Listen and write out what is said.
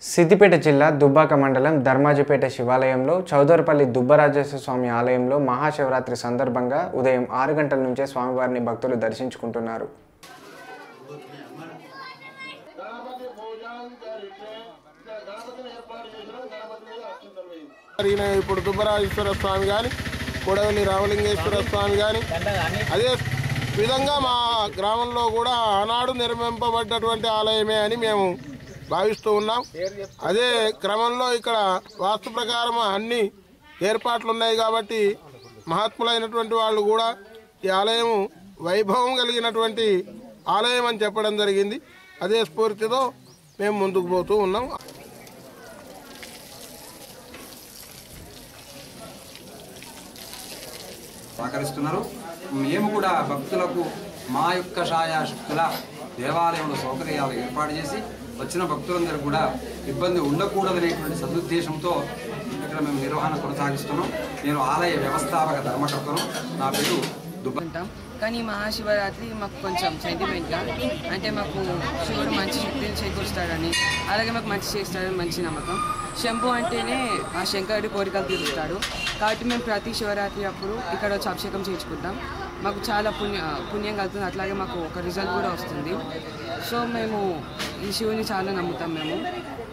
సిద్దిపేట జిల్లా దుబ్బాక మండలం ధర్మాజిపేట శివాలయంలో చౌదరపల్లి దుబ్బరాజేశ్వర స్వామి ఆలయంలో మహాశివరాత్రి సందర్భంగా ఉదయం ఆరు గంటల నుంచే స్వామివారిని భక్తులు దర్శించుకుంటున్నారు ఈయన ఇప్పుడు దుబ్బరాజేశ్వర స్వామి కానీ కొడవల్లి రామలింగేశ్వర స్వామి కానీ అదే విధంగా మా గ్రామంలో కూడా ఆనాడు నిర్మింపబడ్డటువంటి ఆలయమే అని మేము భావిస్తూ ఉన్నాం అదే క్రమంలో ఇక్కడ వాస్తు ప్రకారం అన్ని ఏర్పాట్లు ఉన్నాయి కాబట్టి మహాత్ములైనటువంటి వాళ్ళు కూడా ఈ ఆలయం వైభవం కలిగినటువంటి ఆలయం అని చెప్పడం జరిగింది అదే స్ఫూర్తితో మేము ముందుకు పోతూ ఉన్నాం సహకరిస్తున్నారు మేము కూడా భక్తులకు మా యొక్క ఛాయాశక్తుల దేవాలయంలో సౌకర్యాలు ఏర్పాటు చేసి వచ్చిన భక్తులందరూ కూడా ఇబ్బంది ఉండకూడదనేటువంటి సదుద్దేశంతో ఇక్కడ మేము నిర్వహణ కొనసాగిస్తున్నాం నేను ఆలయ వ్యవస్థాపక ధర్మకర్తను నా పేరు దుబ్బ ఉంటాం కానీ ఈ మహాశివరాత్రి మాకు కొంచెం సెంటిమెంట్గా అంటే మాకు శివుడు మంచి శక్తిని చేకూరుస్తాడని అలాగే మాకు మంచి చేస్తాడని మంచి నమ్మకం శంభు అంటేనే ఆ శంకరుడి కోరికలు తీరుస్తాడు కాబట్టి మేము ప్రతి శివరాత్రి అప్పుడు ఇక్కడ వచ్చి అభిషేకం చేయించుకుంటాం మాకు చాలా పుణ్య పుణ్యం కలుగుతుంది అట్లాగే మాకు ఒక రిజల్ట్ కూడా వస్తుంది సో మేము ఈ శివుని చాలా నమ్ముతాం మేము